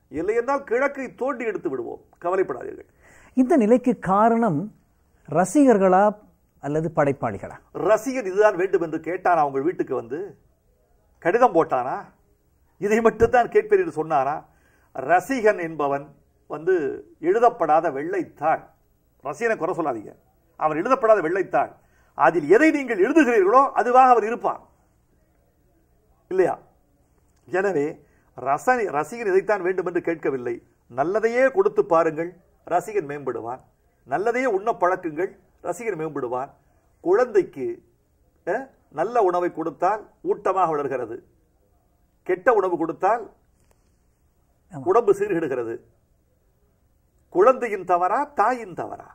இல்லை என்றால் கிழக்கை தோண்டி எடுத்து விடுவோம் கவலைப்படாதீர்கள் இந்த நிலைக்கு காரணம் ரசிகர்களா அல்லது படைப்பாளிகளா ரசிகன் இதுதான் வேண்டும் என்று கேட்டானா உங்கள் வீட்டுக்கு வந்து கடிதம் போட்டானா இதை மட்டும்தான் கேட்பேன் என்று சொன்னானா ரசிகன் என்பவன் வந்து எழுதப்படாத வெள்ளைத்தாள் ரசிகனை குறை சொல்லாதீங்க அவன் எழுதப்படாத வெள்ளைத்தாள் அதில் எதை நீங்கள் எழுதுகிறீர்களோ அதுவாக அவர் இருப்பான் இல்லையா எனவே ரசனை ரசிகன் இதைத்தான் வேண்டும் என்று கேட்கவில்லை நல்லதையே கொடுத்து பாருங்கள் ரசிகன் மேம்படுவான் நல்லதையே உண்ண பழக்குங்கள் ரசிகன் மேம்படுவான் குழந்தைக்கு அஹ், நல்ல உணவை கொடுத்தால் ஊட்டமாக வளர்கிறது கெட்ட உணவு கொடுத்தால் உடம்பு சீர்கெடுகிறது குழந்தையின் தவறா தாயின் தவறா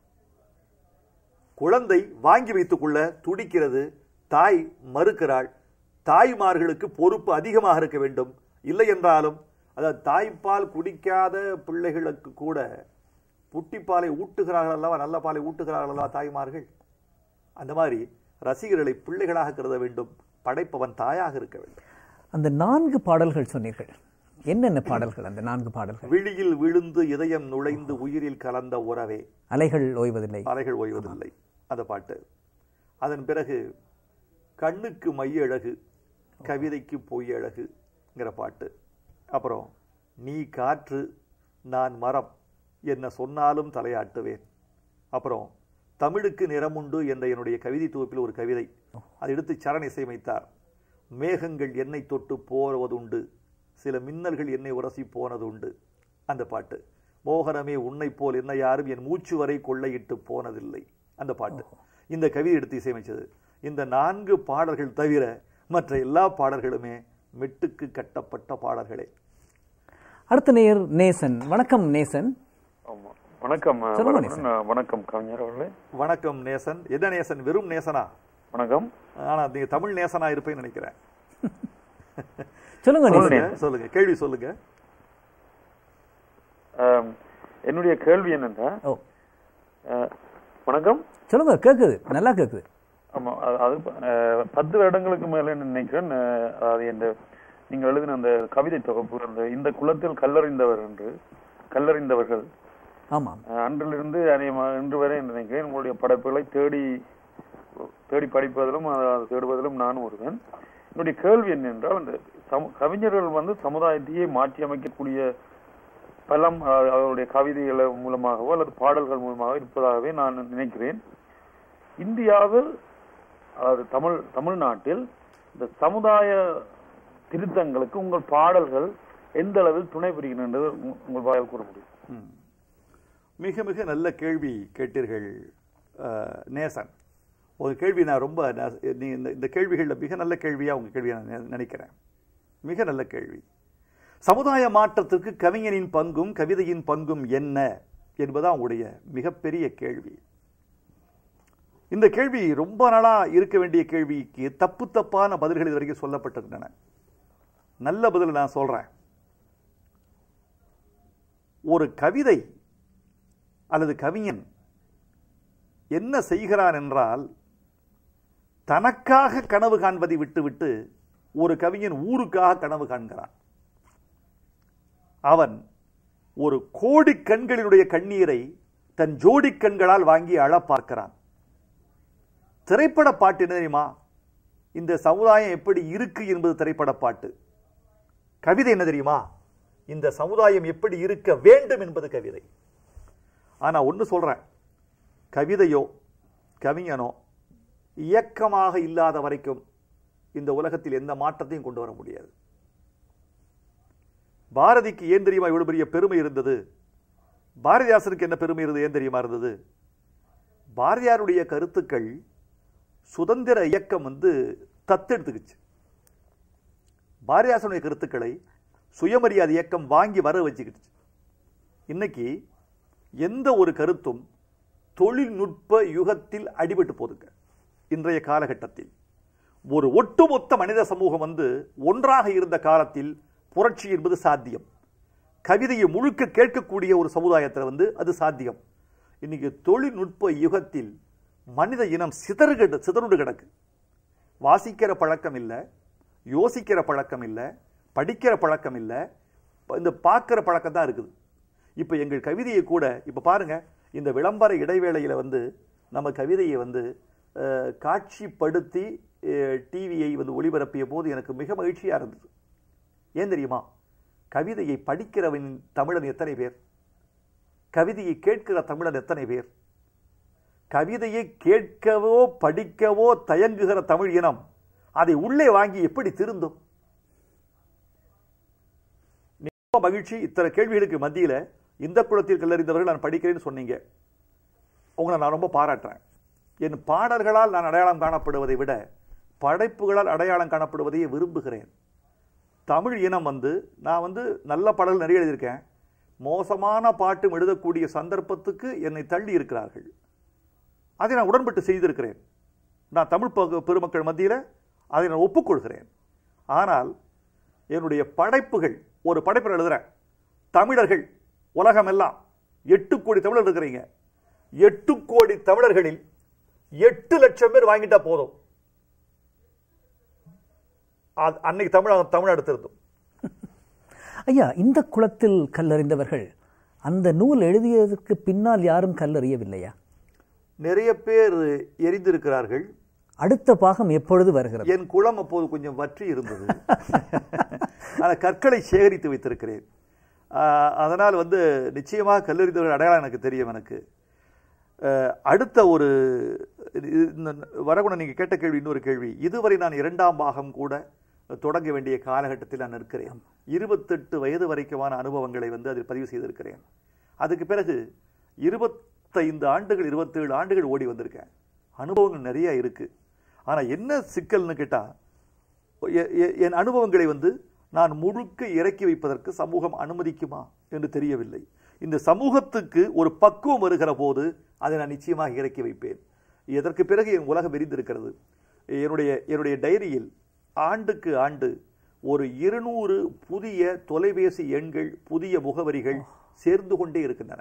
குழந்தை வாங்கி வைத்துக் கொள்ள துடிக்கிறது தாய் மறுக்கிறாள் தாய்மார்களுக்கு பொறுப்பு அதிகமாக இருக்க வேண்டும் இல்லை என்றாலும் அதாவது தாய்ப்பால் குடிக்காத பிள்ளைகளுக்கு கூட புட்டிப்பாலை ஊட்டுகிறார்கள் அல்லவா நல்ல பாலை ஊட்டுகிறார்கள் அல்லவா தாய்மார்கள் அந்த மாதிரி ரசிகர்களை பிள்ளைகளாக கருத வேண்டும் படைப்பவன் தாயாக இருக்க வேண்டும் அந்த நான்கு பாடல்கள் சொன்னீர்கள் என்னென்ன பாடல்கள் அந்த நான்கு பாடல்கள் விழியில் விழுந்து இதயம் நுழைந்து உயிரில் கலந்த உறவே அலைகள் ஓய்வதில்லை அலைகள் ஓய்வதில்லை அந்த பாட்டு அதன் பிறகு கண்ணுக்கு மைய அழகு கவிதைக்கு பொய் அழகுங்கிற பாட்டு அப்புறம் நீ காற்று நான் மரம் என்ன சொன்னாலும் தலையாட்டுவேன் அப்புறம் தமிழுக்கு நிறமுண்டு என்ற என்னுடைய கவிதை தொகுப்பில் ஒரு கவிதை அதை எடுத்து சரண் இசையமைத்தார் மேகங்கள் என்னை தொட்டு போவதுண்டு சில மின்னல்கள் என்னை உரசி போனதுண்டு அந்த பாட்டு மோகனமே உன்னை போல் என்ன யாரும் என் மூச்சு வரை கொள்ளையிட்டு போனதில்லை அந்த பாட்டு இந்த கவிதை எடுத்து இசையமைச்சது இந்த நான்கு பாடல்கள் தவிர மற்ற எல்லா பாடல்களுமே மெட்டுக்கு கட்டப்பட்ட பாடல்களே அடுத்த நேயர் நேசன் வணக்கம் நேசன் ஆமா வணக்கம் அஹ், சொல்லுங்க வணக்கம். நான் வணக்கம் கவிஞர் அவர்களே வணக்கம் நேசன் என்ன நேசன் வெறும் நேசனா வணக்கம் ஆனா நீங்க தமிழ் நேசனா இருப்பேன்னு நினைக்கிறேன் சொல்லுங்க நேசன் சொல்லுங்க சொல்லுங்க கேள்வி சொல்லுங்க அஹ், என்னுடைய கேள்வி என்னன்னா ஓ அஹ், வணக்கம் சொல்லுங்க கேக்குது நல்லா கேக்குது ஆமா அது- அது அஹ், பத்து வருடங்களுக்கு மேல நினைக்கிறேன் அஹ், அதாவது இந்த நீங்க எழுதின அந்த கவிதை தொகுப்பு அந்த இந்த குலத்தில் கல்லறிந்தவர் என்று கல்லறிந்தவர்கள் ஆமாம் அஹ், அன்றிலிருந்து அநேகமாக இன்று வரை என்று நினைக்கிறேன் உங்களுடைய படைப்புகளை தேடி தேடி படிப்பதிலும் அதை அதை தேடுவதிலும் நானும் ஒருவன் என்னுடைய கேள்வி என்னென்றால் அந்த சமு- கவிஞர்கள் வந்து சமுதாயத்தையே மாற்றி அமைக்கக்கூடிய பலம் அஹ், அவருடைய கவிதைகள் மூலமாகவோ அல்லது பாடல்கள் மூலமாக இருப்பதாகவே நான் நினைக்கிறேன் இந்தியாவில் அதாவது தமிழ் தமிழ்நாட்டில் இந்த சமுதாய திருத்தங்களுக்கு உங்கள் பாடல்கள் எந்த அளவில் துணை புரிகின்றன உங்கள் வாயால் கூற முடியும் ம். மிக மிக நல்ல கேள்வி கேட்டீர்கள் அஹ், நேசன் ஒரு கேள்வி நான் ரொம்ப ந- நீ இந்த இந்த கேள்விகளில் மிக நல்ல கேள்வியா உங்க கேள்வியை நான் நெ- நினைக்கிறேன் மிக நல்ல கேள்வி சமுதாய மாற்றத்துக்கு கவிஞனின் பங்கும் கவிதையின் பங்கும் என்ன என்பதுதான் உங்களுடைய மிகப்பெரிய கேள்வி இந்த கேள்வி ரொம்ப நாளா இருக்க வேண்டிய கேள்விக்கு தப்பு தப்பான பதில்கள் இது வரைக்கும் சொல்லப்பட்டிருந்தன நல்ல பதில் நான் சொல்றேன் ஒரு கவிதை அல்லது கவிஞன் என்ன செய்கிறான் என்றால் தனக்காக கனவு காண்பதை விட்டுவிட்டு ஒரு கவிஞன் ஊருக்காக கனவு காண்கிறான் அவன் ஒரு கோடி கண்களினுடைய கண்ணீரை தன் ஜோடி கண்களால் வாங்கி அழ பார்க்கிறான் திரைப்பட பாட்டு என்ன தெரியுமா இந்த சமுதாயம் எப்படி இருக்கு என்பது திரைப்பட பாட்டு கவிதை என்ன தெரியுமா இந்த சமுதாயம் எப்படி இருக்க வேண்டும் என்பது கவிதை ஆனா ஒன்னு சொல்றேன் கவிதையோ கவிஞனோ இயக்கமாக இல்லாத வரைக்கும் இந்த உலகத்தில் எந்த மாற்றத்தையும் கொண்டு வர முடியாது பாரதிக்கு ஏன் தெரியுமா இவ்வளவு பெரிய பெருமை இருந்தது பாரதிதாசனுக்கு என்ன பெருமை இருந்தது ஏன் தெரியுமா இருந்தது பாரதியாருடைய கருத்துக்கள் சுதந்திர இயக்கம் வந்து தத்தெடுத்துக்குச்சு பாரதிதாசனுடைய கருத்துக்களை சுயமரியாதை இயக்கம் வாங்கி வர வச்சுக்கிடுச்சு இன்னைக்கு எந்த ஒரு கருத்தும் தொழில்நுட்ப யுகத்தில் அடிபட்டு போதுங்க இன்றைய காலகட்டத்தில் ஒரு ஒட்டுமொத்த மனித சமூகம் வந்து ஒன்றாக இருந்த காலத்தில் புரட்சி என்பது சாத்தியம் கவிதையை முழுக்க கேட்கக்கூடிய ஒரு சமுதாயத்தில் வந்து அது சாத்தியம் இன்னைக்கு தொழில்நுட்ப யுகத்தில் மனித இனம் சிதறு சிதறுண்டு கிடக்கு வாசிக்கிற பழக்கம் இல்லை யோசிக்கிற பழக்கம் இல்லை படிக்கிற பழக்கம் இல்லை இந்த பார்க்குற பழக்கம் தான் இருக்குது இப்போ எங்கள் கவிதையை கூட இப்போ பாருங்க இந்த விளம்பர இடைவேளையில வந்து நம்ம கவிதையை வந்து அஹ், காட்சிப்படுத்தி டிவியை வந்து ஒளிபரப்பிய போது எனக்கு மிக மகிழ்ச்சியா இருந்தது ஏன் தெரியுமா கவிதையை படிக்கிறவன் தமிழன் எத்தனை பேர் கவிதையை கேட்கிற தமிழன் எத்தனை பேர் கவிதையை கேட்கவோ படிக்கவோ தயங்குகிற தமிழ் இனம் அதை உள்ளே வாங்கி எப்படி திருந்தும் ரொம்ப மகிழ்ச்சி இத்தனை கேள்விகளுக்கு மத்தியில இந்த குளத்தில் கல்லறிந்தவர்கள் நான் படிக்கிறேன்னு சொன்னீங்க உங்களை நான் ரொம்ப பாராட்டுறேன் என் பாடல்களால் நான் அடையாளம் காணப்படுவதை விட படைப்புகளால் அடையாளம் காணப்படுவதையே விரும்புகிறேன் தமிழ் இனம் வந்து நான் வந்து நல்ல பாடல்கள் நிறைய எழுதியிருக்கேன் மோசமான பாட்டும் எழுதக்கூடிய சந்தர்ப்பத்துக்கு என்னை தள்ளி இருக்கிறார்கள் அதை நான் உடன்பட்டு செய்திருக்கிறேன் நான் தமிழ் பகு- பெருமக்கள் மத்தியில் அதை நான் ஒப்புக்கொள்கிறேன் ஆனால் என்னுடைய படைப்புகள் ஒரு படைப்பு எழுதுறேன் தமிழர்கள் உலகமெல்லாம் எட்டு கோடி தமிழர் இருக்கிறீங்க எட்டு கோடி தமிழர்களில் எட்டு லட்சம் பேர் வாங்கிட்டா போதும் அது- அன்னைக்கு தமிழ் தமிழ்நாடு திருந்தும் ஐயா இந்த குளத்தில் கல்லறிந்தவர்கள் அந்த நூல் எழுதியதற்கு பின்னால் யாரும் கல்லறியவில்லையா நிறைய பேர் எரிந்திருக்கிறார்கள் அடுத்த பாகம் எப்பொழுது வருகிறது என் குளம் அப்போது கொஞ்சம் வற்றி இருந்தது ஆனால் கற்களை சேகரித்து வைத்திருக்கிறேன் ஆஹ், அதனால் வந்து நிச்சயமாக கல்லெறிந்தவர்கள் அடையாளம் எனக்கு தெரியும் எனக்கு ஆஹ், அடுத்த ஒரு இது- இந்த வரகுணம் நீங்க கேட்ட கேள்வி இன்னொரு கேள்வி இதுவரை நான் இரண்டாம் பாகம் கூட தொடங்க வேண்டிய காலகட்டத்தில் நான் இருக்கிறேன் இருபத்தெட்டு வயது வரைக்குமான அனுபவங்களை வந்து அதில் பதிவு செய்திருக்கிறேன் அதுக்கு பிறகு இருபத்தைந்து ஆண்டுகள் இருபத்தேழு ஆண்டுகள் ஓடி வந்திருக்கேன் அனுபவங்கள் நிறைய இருக்கு ஆனா என்ன சிக்கல்னு கேட்டா எ- எ- என் அனுபவங்களை வந்து நான் முழுக்க இறக்கி வைப்பதற்கு சமூகம் அனுமதிக்குமா என்று தெரியவில்லை இந்த சமூகத்துக்கு ஒரு பக்குவம் வருகிற போது அதை நான் நிச்சயமாக இறக்கி வைப்பேன் இதற்கு பிறகு என் உலகம் விரிந்திருக்கிறது என்னுடைய என்னுடைய டைரியில் ஆண்டுக்கு ஆண்டு ஒரு இருநூறு புதிய தொலைபேசி எண்கள் புதிய முகவரிகள் சேர்ந்து கொண்டே இருக்கின்றன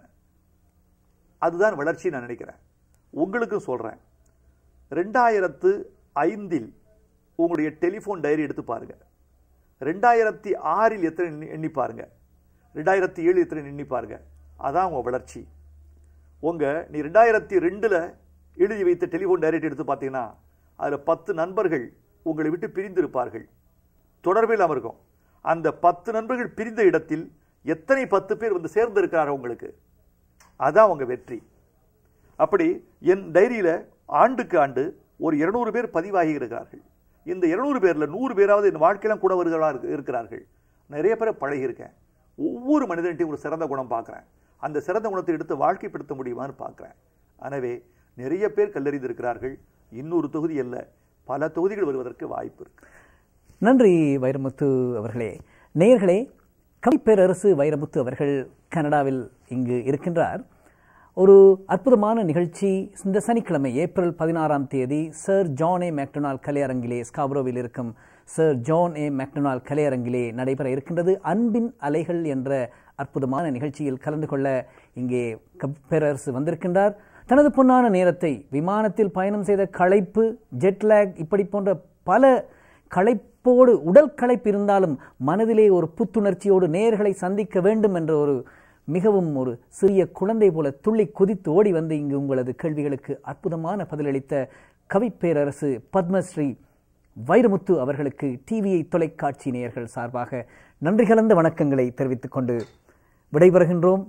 அதுதான் வளர்ச்சி நான் நினைக்கிறேன் உங்களுக்கும் சொல்றேன் ரெண்டாயிரத்து ஐந்தில் உங்களுடைய டெலிஃபோன் டைரி எடுத்து பாருங்க ரெண்டாயிரத்தி ஆறில் எத்தனை எண்ணி- எண்ணி பாருங்க ரெண்டாயிரத்தி ஏழு எத்தனை எண்ணி பாருங்க அதான் உங்க வளர்ச்சி உங்க நீ ரெண்டாயிரத்தி ரெண்டுல எழுதி வைத்த டெலிஃபோன் டைரக்ட் எடுத்து பார்த்தீங்கன்னா அதுல பத்து நண்பர்கள் உங்களை விட்டு பிரிந்திருப்பார்கள் தொடர்பே இல்லாம இருக்கும் அந்த பத்து நண்பர்கள் பிரிந்த இடத்தில் எத்தனை பத்து பேர் வந்து சேர்ந்து இருக்கிறார்கள் உங்களுக்கு அதான் உங்க வெற்றி அப்படி என் டைரியில ஆண்டுக்கு ஆண்டு ஒரு இருநூறு பேர் பதிவாகி இருக்கிறார்கள் இந்த இருநூறு பேர்ல நூறு பேராவது என் வாழ்க்கையில கூட வருகிறவர்களா இருக்கு- இருக்கிறார்கள் நிறைய பேரை பழகி இருக்கேன் ஒவ்வொரு மனிதன்ட்டையும் ஒரு சிறந்த குணம் பார்க்கிறேன் அந்த சிறந்த குணத்தை எடுத்து வாழ்க்கைப்படுத்த முடியுமான்னு பார்க்கிறேன் எனவே நிறைய பேர் கல்லறிந்திருக்கிறார்கள் இன்னொரு தொகுதி அல்ல பல தொகுதிகள் வருவதற்கு வாய்ப்பு இருக்கு நன்றி வைரமுத்து அவர்களே நேயர்களே கவிப்பேரரசு வைரமுத்து அவர்கள் கனடாவில் இங்கு இருக்கின்றார் ஒரு அற்புதமான நிகழ்ச்சி இந்த சனிக்கிழமை ஏப்ரல் பதினாறாம் தேதி சர் ஜான் ஏ மேக்டொனால் கலையரங்கிலே ஸ்காப்ரோவில் இருக்கும் சர் ஜான் ஏ மேக்டொனால் கலையரங்கிலே நடைபெற இருக்கின்றது அன்பின் அலைகள் என்ற அற்புதமான நிகழ்ச்சியில் கலந்து கொள்ள இங்கே கவிப்பேரரசு வந்திருக்கின்றார் தனது பொன்னான நேரத்தை விமானத்தில் பயணம் செய்த களைப்பு ஜெட்லேக் இப்படி போன்ற பல களைப்போடு உடல் களைப்பு இருந்தாலும் மனதிலே ஒரு புத்துணர்ச்சியோடு நேர்களை சந்திக்க வேண்டும் என்ற ஒரு மிகவும் ஒரு சிறிய குழந்தை போல துள்ளி குதித்து ஓடி வந்து இங்கு உங்களது கேள்விகளுக்கு அற்புதமான பதிலளித்த கவிப்பேரரசு பத்மஸ்ரீ வைரமுத்து அவர்களுக்கு டிவிஐ தொலைக்காட்சி நேயர்கள் சார்பாக நன்றி கலந்த வணக்கங்களை தெரிவித்துக் கொண்டு விடைபெறுகின்றோம்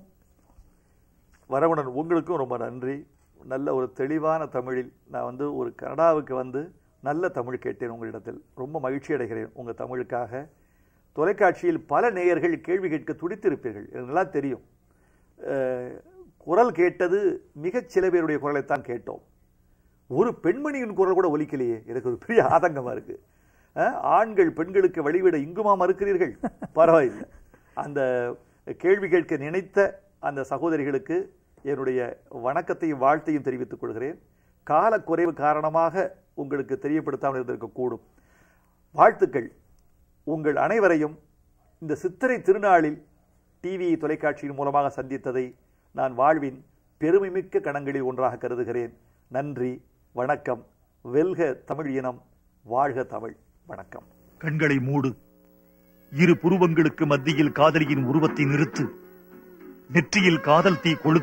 வரவணன் உங்களுக்கும் ரொம்ப நன்றி நல்ல ஒரு தெளிவான தமிழில் நான் வந்து ஒரு கனடாவுக்கு வந்து நல்ல தமிழ் கேட்டேன் உங்களிடத்தில் ரொம்ப மகிழ்ச்சி அடைகிறேன் உங்கள் தமிழுக்காக தொலைக்காட்சியில் பல நேயர்கள் கேள்வி கேட்க துடித்திருப்பீர்கள் எனக்கு நல்லா தெரியும் அஹ், குரல் கேட்டது மிகச் சில பேருடைய குரலைத்தான் கேட்டோம் ஒரு பெண்மணியின் குரல் கூட ஒலிக்கலையே எனக்கு ஒரு பெரிய ஆதங்கமா இருக்கு அஹ், ஆண்கள் பெண்களுக்கு வழிவிட இங்குமா மறுக்கிறீர்கள் பரவாயில்லை அந்த கேள்வி கேட்க நினைத்த அந்த சகோதரிகளுக்கு என்னுடைய வணக்கத்தையும் வாழ்த்தையும் தெரிவித்துக் கொள்கிறேன் காலக்குறைவு காரணமாக உங்களுக்கு தெரியப்படுத்தாமல் இருந்திருக்கக்கூடும் வாழ்த்துக்கள் உங்கள் அனைவரையும் இந்த சித்திரை திருநாளில் டிவி தொலைக்காட்சியின் மூலமாக சந்தித்ததை நான் வாழ்வின் பெருமைமிக்க கணங்களில் ஒன்றாக கருதுகிறேன் நன்றி வணக்கம் வெல்க தமிழ் இனம் வாழ்க தமிழ் வணக்கம் கண்களை மூடு இரு புருவங்களுக்கு மத்தியில் காதலியின் உருவத்தை நிறுத்து நெற்றியில் காதல் தீ கொளுத்து